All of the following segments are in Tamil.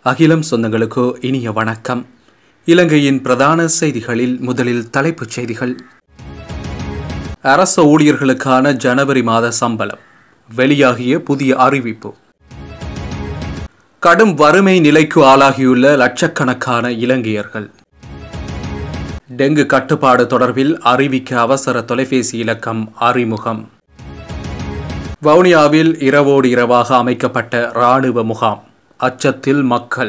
அகிலம் சொந்தங்களுக்கு இனிய வணக்கம் இலங்கையின் பிரதான செய்திகளில் முதலில் தலைப்புச் செய்திகள் அரச ஊழியர்களுக்கான ஜனவரி மாத சம்பளம் வெளியாகிய புதிய அறிவிப்பு கடும் வறுமை நிலைக்கு ஆளாகியுள்ள லட்சக்கணக்கான இலங்கையர்கள் டெங்கு கட்டுப்பாடு தொடர்பில் அறிவிக்க அவசர தொலைபேசி இலக்கம் அறிமுகம் வவுனியாவில் இரவோடு இரவாக அமைக்கப்பட்ட இராணுவ முகாம் அச்சத்தில் மக்கள்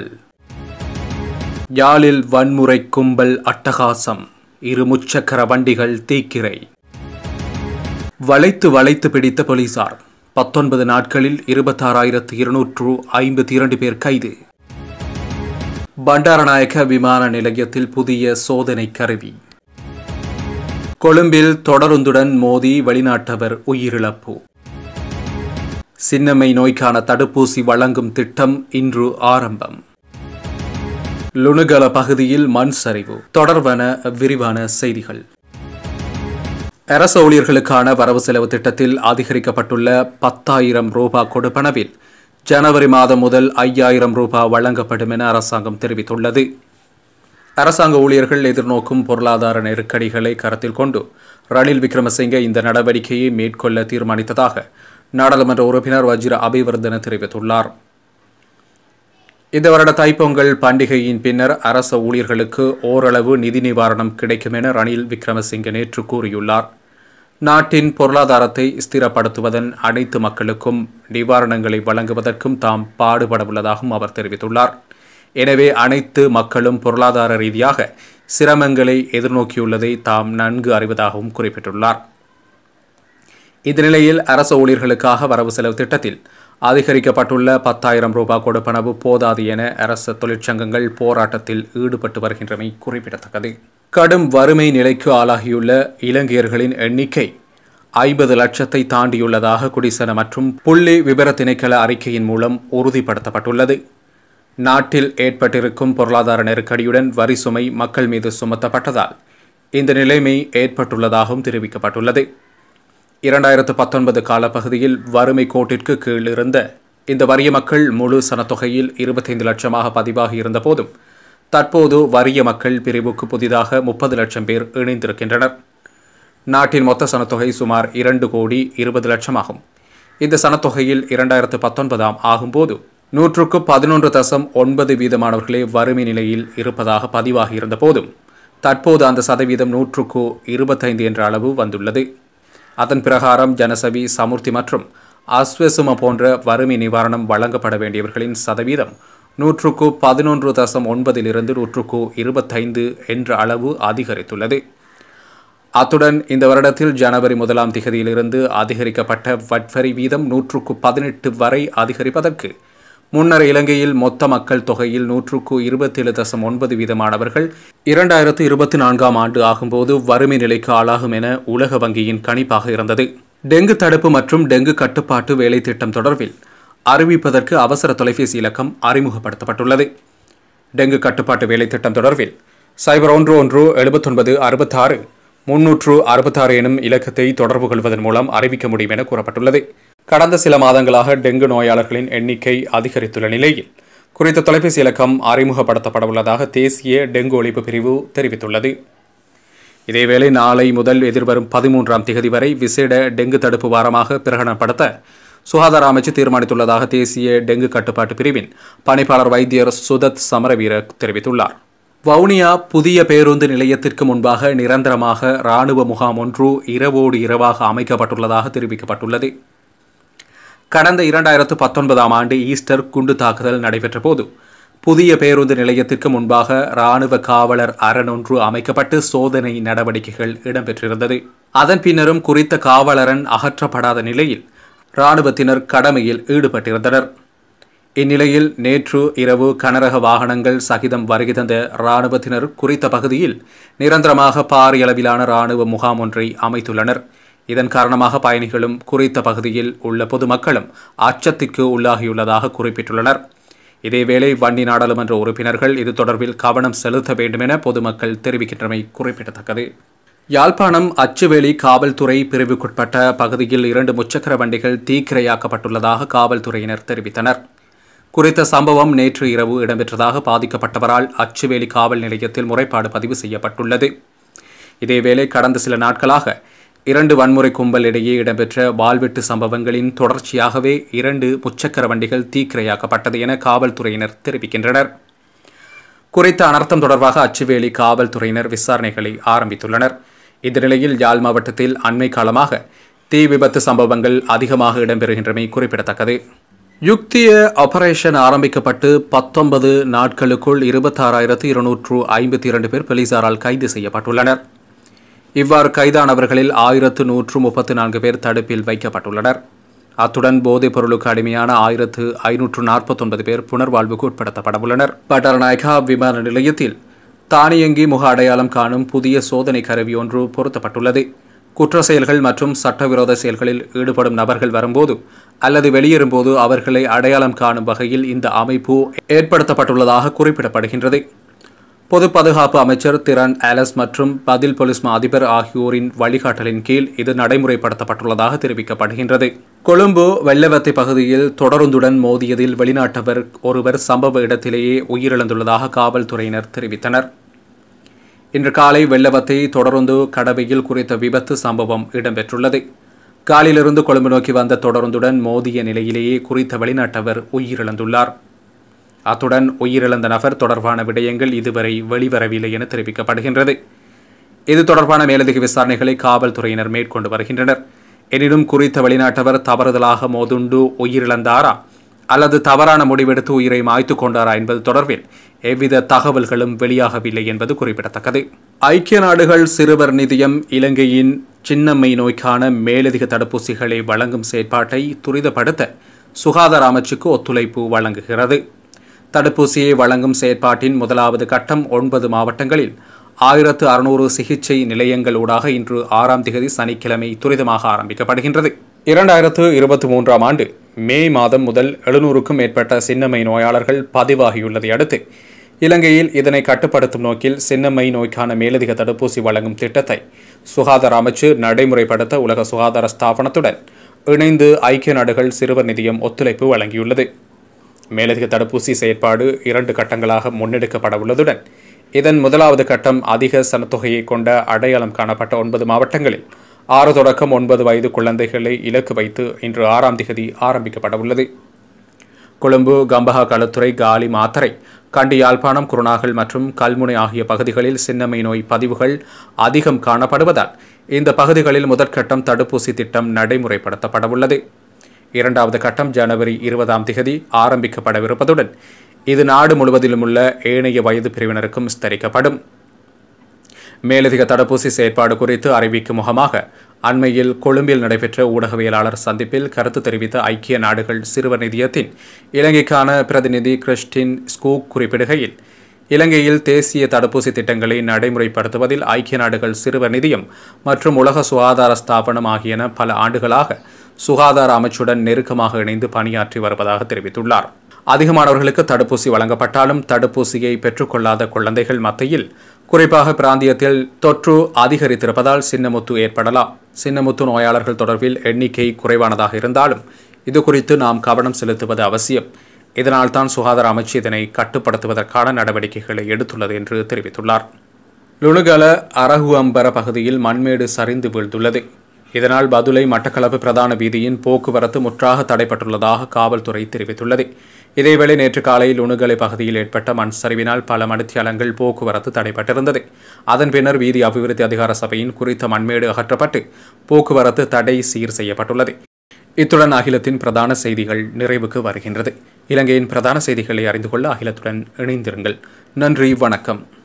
யாழில் வன்முறை கும்பல் அட்டகாசம் இரு முச்சக்கர வண்டிகள் தீக்கிரை வளைத்து வளைத்து பிடித்த போலீசார் பத்தொன்பது நாட்களில் இருபத்தாறாயிரத்து இருநூற்று ஐம்பத்தி இரண்டு பேர் கைது பண்டாரநாயக்க விமான நிலையத்தில் புதிய சோதனை கருவி கொழும்பில் தொடருந்துடன் மோதி வெளிநாட்டவர் உயிரிழப்பு சின்னம்மை நோய்க்கான தடுப்பூசி வழங்கும் திட்டம் இன்று ஆரம்பம் லுணுகல பகுதியில் மண் சரிவு தொடர்வன விரிவான செய்திகள் அரச ஊழியர்களுக்கான வரவு செலவு திட்டத்தில் அதிகரிக்கப்பட்டுள்ள பத்தாயிரம் ரூபாய் கொடுப்பனவில் ஜனவரி மாதம் முதல் ஐயாயிரம் ரூபாய் வழங்கப்படும் என அரசாங்கம் தெரிவித்துள்ளது அரசாங்க ஊழியர்கள் எதிர்நோக்கும் பொருளாதார நெருக்கடிகளை கருத்தில் கொண்டு ரணில் விக்ரமசிங்கே இந்த நடவடிக்கையை மேற்கொள்ள தீர்மானித்ததாக நாடாளுமன்ற உறுப்பினர் வஜ்ர அபிவர்தன தெரிவித்துள்ளார் இந்த வருட தைப்பொங்கல் பண்டிகையின் பின்னர் அரச ஊழியர்களுக்கு ஓரளவு நிதி நிவாரணம் கிடைக்கும் என ரணில் விக்ரமசிங்கே நேற்று கூறியுள்ளார் நாட்டின் பொருளாதாரத்தை ஸ்திரப்படுத்துவதன் அனைத்து மக்களுக்கும் நிவாரணங்களை வழங்குவதற்கும் தாம் பாடுபடவுள்ளதாகவும் அவர் தெரிவித்துள்ளார் எனவே அனைத்து மக்களும் பொருளாதார ரீதியாக சிரமங்களை எதிர்நோக்கியுள்ளதை தாம் நன்கு அறிவதாகவும் குறிப்பிட்டுள்ளார் இந்த நிலையில் அரச ஊழியர்களுக்காக வரவு செலவு திட்டத்தில் அதிகரிக்கப்பட்டுள்ள பத்தாயிரம் ரூபாய் கொடுப்பனவு போதாது என அரச தொழிற்சங்கங்கள் போராட்டத்தில் ஈடுபட்டு வருகின்றமை குறிப்பிடத்தக்கது கடும் வறுமை நிலைக்கு ஆளாகியுள்ள இலங்கையர்களின் எண்ணிக்கை ஐம்பது லட்சத்தை தாண்டியுள்ளதாக குடிசன மற்றும் புள்ளி விபர திணைக்கள அறிக்கையின் மூலம் உறுதிப்படுத்தப்பட்டுள்ளது நாட்டில் ஏற்பட்டிருக்கும் பொருளாதார நெருக்கடியுடன் வரி சுமை மக்கள் மீது சுமத்தப்பட்டதால் இந்த நிலைமை ஏற்பட்டுள்ளதாகவும் தெரிவிக்கப்பட்டுள்ளது இரண்டாயிரத்து பத்தொன்பது காலப்பகுதியில் வறுமை கோட்டிற்கு கீழ் இருந்த இந்த வறிய மக்கள் முழு சனத்தொகையில் இருபத்தைந்து லட்சமாக பதிவாகி இருந்த போதும் தற்போது வறிய மக்கள் பிரிவுக்கு புதிதாக முப்பது லட்சம் பேர் இணைந்திருக்கின்றனர் நாட்டின் மொத்த சனத்தொகை சுமார் இரண்டு கோடி இருபது லட்சமாகும் இந்த சனத்தொகையில் இரண்டாயிரத்து பத்தொன்பதாம் ஆகும்போது நூற்றுக்கு பதினொன்று தசம் ஒன்பது வீதமானவர்களே வறுமை நிலையில் இருப்பதாக பதிவாகி இருந்த போதும் தற்போது அந்த சதவீதம் நூற்றுக்கு இருபத்தைந்து என்ற அளவு வந்துள்ளது அதன் பிரகாரம் ஜனசவி சமுர்த்தி மற்றும் அஸ்வசும போன்ற வறுமை நிவாரணம் வழங்கப்பட வேண்டியவர்களின் சதவீதம் நூற்றுக்கு பதினொன்று தசம் ஒன்பதிலிருந்து நூற்றுக்கு இருபத்தைந்து என்ற அளவு அதிகரித்துள்ளது அத்துடன் இந்த வருடத்தில் ஜனவரி முதலாம் திகதியிலிருந்து அதிகரிக்கப்பட்ட வட்வரி வீதம் நூற்றுக்கு பதினெட்டு வரை அதிகரிப்பதற்கு முன்னர் இலங்கையில் மொத்த மக்கள் தொகையில் நூற்றுக்கு இருபத்தேழு தசம் ஒன்பது வீதமானவர்கள் இரண்டாயிரத்து இருபத்தி நான்காம் ஆண்டு ஆகும்போது வறுமை நிலைக்கு ஆளாகும் என உலக வங்கியின் கணிப்பாக இருந்தது டெங்கு தடுப்பு மற்றும் டெங்கு கட்டுப்பாட்டு வேலை திட்டம் தொடர்பில் அறிவிப்பதற்கு அவசர தொலைபேசி இலக்கம் அறிமுகப்படுத்தப்பட்டுள்ளது டெங்கு கட்டுப்பாட்டு வேலை திட்டம் தொடர்பில் சைபர் ஒன்று ஒன்று எழுபத்தொன்பது அறுபத்தாறு முன்னூற்று அறுபத்தாறு எனும் இலக்கத்தை தொடர்பு கொள்வதன் மூலம் அறிவிக்க முடியும் என கூறப்பட்டுள்ளது கடந்த சில மாதங்களாக டெங்கு நோயாளர்களின் எண்ணிக்கை அதிகரித்துள்ள நிலையில் குறித்த தொலைபேசி இலக்கம் அறிமுகப்படுத்தப்பட உள்ளதாக தேசிய டெங்கு ஒழிப்பு பிரிவு தெரிவித்துள்ளது இதேவேளை நாளை முதல் எதிர்வரும் பதிமூன்றாம் திகதி வரை விசேட டெங்கு தடுப்பு வாரமாக பிரகடனப்படுத்த சுகாதார அமைச்சு தீர்மானித்துள்ளதாக தேசிய டெங்கு கட்டுப்பாட்டு பிரிவின் பணிப்பாளர் வைத்தியர் சுதத் சமரவீர தெரிவித்துள்ளார் வவுனியா புதிய பேருந்து நிலையத்திற்கு முன்பாக நிரந்தரமாக இராணுவ முகாம் ஒன்று இரவோடு இரவாக அமைக்கப்பட்டுள்ளதாக தெரிவிக்கப்பட்டுள்ளது கடந்த இரண்டாயிரத்து பத்தொன்பதாம் ஆண்டு ஈஸ்டர் குண்டு தாக்குதல் நடைபெற்ற போது புதிய பேருந்து நிலையத்திற்கு முன்பாக இராணுவ காவலர் அரண் ஒன்று அமைக்கப்பட்டு சோதனை நடவடிக்கைகள் இடம்பெற்றிருந்தது அதன் பின்னரும் குறித்த காவலரன் அகற்றப்படாத நிலையில் இராணுவத்தினர் கடமையில் ஈடுபட்டிருந்தனர் இந்நிலையில் நேற்று இரவு கனரக வாகனங்கள் சகிதம் வருகை தந்த இராணுவத்தினர் குறித்த பகுதியில் நிரந்தரமாக பாரியளவிலான இராணுவ முகாம் ஒன்றை அமைத்துள்ளனர் இதன் காரணமாக பயணிகளும் குறித்த பகுதியில் உள்ள பொதுமக்களும் அச்சத்திற்கு உள்ளாகியுள்ளதாக குறிப்பிட்டுள்ளனர் இதேவேளை வன்னி நாடாளுமன்ற உறுப்பினர்கள் இது தொடர்பில் கவனம் செலுத்த வேண்டும் என பொதுமக்கள் தெரிவிக்கின்றமை குறிப்பிடத்தக்கது யாழ்ப்பாணம் அச்சுவேலி காவல்துறை பிரிவுக்குட்பட்ட பகுதியில் இரண்டு முச்சக்கர வண்டிகள் தீக்கிரையாக்கப்பட்டுள்ளதாக காவல்துறையினர் தெரிவித்தனர் குறித்த சம்பவம் நேற்று இரவு இடம்பெற்றதாக பாதிக்கப்பட்டவரால் அச்சுவேலி காவல் நிலையத்தில் முறைப்பாடு பதிவு செய்யப்பட்டுள்ளது இதேவேளை கடந்த சில நாட்களாக இரண்டு வன்முறை கும்பல் இடையே இடம்பெற்ற வாள்வெட்டு சம்பவங்களின் தொடர்ச்சியாகவே இரண்டு முச்சக்கர வண்டிகள் தீக்கிரையாக்கப்பட்டது என காவல்துறையினர் தெரிவிக்கின்றனர் குறித்த அனர்த்தம் தொடர்பாக அச்சுவேலி காவல்துறையினர் விசாரணைகளை ஆரம்பித்துள்ளனர் இந்த நிலையில் யாழ் மாவட்டத்தில் அண்மை காலமாக தீ விபத்து சம்பவங்கள் அதிகமாக இடம்பெறுகின்றமை குறிப்பிடத்தக்கது யுக்திய ஆபரேஷன் ஆரம்பிக்கப்பட்டு பத்தொன்பது நாட்களுக்குள் இருபத்தாறாயிரத்து இருநூற்று ஐம்பத்தி இரண்டு பேர் போலீசாரால் கைது செய்யப்பட்டுள்ளனர் இவ்வாறு கைதானவர்களில் ஆயிரத்து நூற்று முப்பத்து நான்கு பேர் தடுப்பில் வைக்கப்பட்டுள்ளனர் அத்துடன் போதைப் பொருளுக்கு அடிமையான ஆயிரத்து ஐநூற்று நாற்பத்தொன்பது பேர் புனர்வாழ்வுக்கு உட்படுத்தப்பட உள்ளனர் பட்டர்நாயகா விமான நிலையத்தில் தானியங்கி முக அடையாளம் காணும் புதிய சோதனை கருவி ஒன்று பொருத்தப்பட்டுள்ளது குற்ற செயல்கள் மற்றும் சட்டவிரோத செயல்களில் ஈடுபடும் நபர்கள் வரும்போது அல்லது வெளியேறும்போது அவர்களை அடையாளம் காணும் வகையில் இந்த அமைப்பு ஏற்படுத்தப்பட்டுள்ளதாக குறிப்பிடப்படுகின்றது பொது பாதுகாப்பு அமைச்சர் திறன் ஆலஸ் மற்றும் பதில் போலீஸ் மா அதிபர் ஆகியோரின் வழிகாட்டலின் கீழ் இது நடைமுறைப்படுத்தப்பட்டுள்ளதாக தெரிவிக்கப்படுகின்றது கொழும்பு வெள்ளவத்தை பகுதியில் தொடருந்துடன் மோதியதில் வெளிநாட்டவர் ஒருவர் சம்பவ இடத்திலேயே உயிரிழந்துள்ளதாக காவல்துறையினர் தெரிவித்தனர் இன்று காலை வெள்ளவத்தை தொடருந்து கடவையில் குறித்த விபத்து சம்பவம் இடம்பெற்றுள்ளது காலிலிருந்து கொழும்பு நோக்கி வந்த தொடருந்துடன் மோதிய நிலையிலேயே குறித்த வெளிநாட்டவர் உயிரிழந்துள்ளார் அத்துடன் உயிரிழந்த நபர் தொடர்பான விடயங்கள் இதுவரை வெளிவரவில்லை என தெரிவிக்கப்படுகின்றது இது தொடர்பான மேலதிக விசாரணைகளை காவல்துறையினர் மேற்கொண்டு வருகின்றனர் எனினும் குறித்த வெளிநாட்டவர் தவறுதலாக மோதுண்டு உயிரிழந்தாரா அல்லது தவறான முடிவெடுத்து உயிரை மாய்த்து கொண்டாரா என்பது தொடர்பில் எவ்வித தகவல்களும் வெளியாகவில்லை என்பது குறிப்பிடத்தக்கது ஐக்கிய நாடுகள் சிறுவர் நிதியம் இலங்கையின் சின்னம்மை நோய்க்கான மேலதிக தடுப்பூசிகளை வழங்கும் செயற்பாட்டை துரிதப்படுத்த சுகாதார அமைச்சுக்கு ஒத்துழைப்பு வழங்குகிறது தடுப்பூசியை வழங்கும் செயற்பாட்டின் முதலாவது கட்டம் ஒன்பது மாவட்டங்களில் ஆயிரத்து அறுநூறு சிகிச்சை நிலையங்கள் ஊடாக இன்று ஆறாம் திகதி சனிக்கிழமை துரிதமாக ஆரம்பிக்கப்படுகின்றது இரண்டாயிரத்து இருபத்தி மூன்றாம் ஆண்டு மே மாதம் முதல் எழுநூறுக்கும் மேற்பட்ட சின்னம்மை நோயாளர்கள் பதிவாகியுள்ளதை அடுத்து இலங்கையில் இதனை கட்டுப்படுத்தும் நோக்கில் சின்னம்மை நோய்க்கான மேலதிக தடுப்பூசி வழங்கும் திட்டத்தை சுகாதார அமைச்சு நடைமுறைப்படுத்த உலக சுகாதார ஸ்தாபனத்துடன் இணைந்து ஐக்கிய நாடுகள் சிறுவர் நிதியம் ஒத்துழைப்பு வழங்கியுள்ளது மேலதிக தடுப்பூசி செயற்பாடு இரண்டு கட்டங்களாக முன்னெடுக்கப்பட உள்ளதுடன் இதன் முதலாவது கட்டம் அதிக சனத்தொகையை கொண்ட அடையாளம் காணப்பட்ட ஒன்பது மாவட்டங்களில் ஆறு தொடக்கம் ஒன்பது வயது குழந்தைகளை இலக்கு வைத்து இன்று ஆறாம் திகதி ஆரம்பிக்கப்பட உள்ளது கொழும்பு கம்பஹா களுத்துறை காலி மாத்தரை கண்டி யாழ்ப்பாணம் குருணாகல் மற்றும் கல்முனை ஆகிய பகுதிகளில் சின்னம்மை நோய் பதிவுகள் அதிகம் காணப்படுவதால் இந்த பகுதிகளில் முதற்கட்டம் தடுப்பூசி திட்டம் நடைமுறைப்படுத்தப்பட உள்ளது இரண்டாவது கட்டம் ஜனவரி இருபதாம் திகதி ஆரம்பிக்கப்படவிருப்பதுடன் இது நாடு முழுவதிலும் உள்ள ஏனைய வயது பிரிவினருக்கும் விஸ்தரிக்கப்படும் மேலதிக தடுப்பூசி செயற்பாடு குறித்து அறிவிக்கும் முகமாக அண்மையில் கொழும்பில் நடைபெற்ற ஊடகவியலாளர் சந்திப்பில் கருத்து தெரிவித்த ஐக்கிய நாடுகள் சிறுவர் நிதியத்தின் இலங்கைக்கான பிரதிநிதி கிறிஸ்டின் ஸ்கூக் குறிப்பிடுகையில் இலங்கையில் தேசிய தடுப்பூசி திட்டங்களை நடைமுறைப்படுத்துவதில் ஐக்கிய நாடுகள் சிறுவர் நிதியம் மற்றும் உலக சுகாதார ஸ்தாபனம் ஆகியன பல ஆண்டுகளாக சுகாதார அமைச்சுடன் நெருக்கமாக இணைந்து பணியாற்றி வருவதாக தெரிவித்துள்ளார் அதிகமானவர்களுக்கு தடுப்பூசி வழங்கப்பட்டாலும் தடுப்பூசியை பெற்றுக்கொள்ளாத குழந்தைகள் மத்தியில் குறிப்பாக பிராந்தியத்தில் தொற்று அதிகரித்திருப்பதால் சின்னமுத்து ஏற்படலாம் சின்னமுத்து நோயாளர்கள் தொடர்பில் எண்ணிக்கை குறைவானதாக இருந்தாலும் இது குறித்து நாம் கவனம் செலுத்துவது அவசியம் இதனால்தான் சுகாதார அமைச்சு இதனை கட்டுப்படுத்துவதற்கான நடவடிக்கைகளை எடுத்துள்ளது என்று தெரிவித்துள்ளார் லுணுகல அரகுஅம்பர பகுதியில் மண்மேடு சரிந்து வீழ்ந்துள்ளது இதனால் பதுளை மட்டக்களப்பு பிரதான வீதியின் போக்குவரத்து முற்றாக தடைப்பட்டுள்ளதாக காவல்துறை தெரிவித்துள்ளது இதேவேளை நேற்று காலை லுணுகலை பகுதியில் ஏற்பட்ட மண் சரிவினால் பல மணித்தியாலங்கள் போக்குவரத்து தடைப்பட்டிருந்தது அதன் பின்னர் வீதி அபிவிருத்தி அதிகார சபையின் குறித்த மண்மேடு அகற்றப்பட்டு போக்குவரத்து தடை சீர் செய்யப்பட்டுள்ளது இத்துடன் அகிலத்தின் பிரதான செய்திகள் நிறைவுக்கு வருகின்றது இலங்கையின் பிரதான செய்திகளை அறிந்து கொள்ள அகிலத்துடன் இணைந்திருங்கள் நன்றி வணக்கம்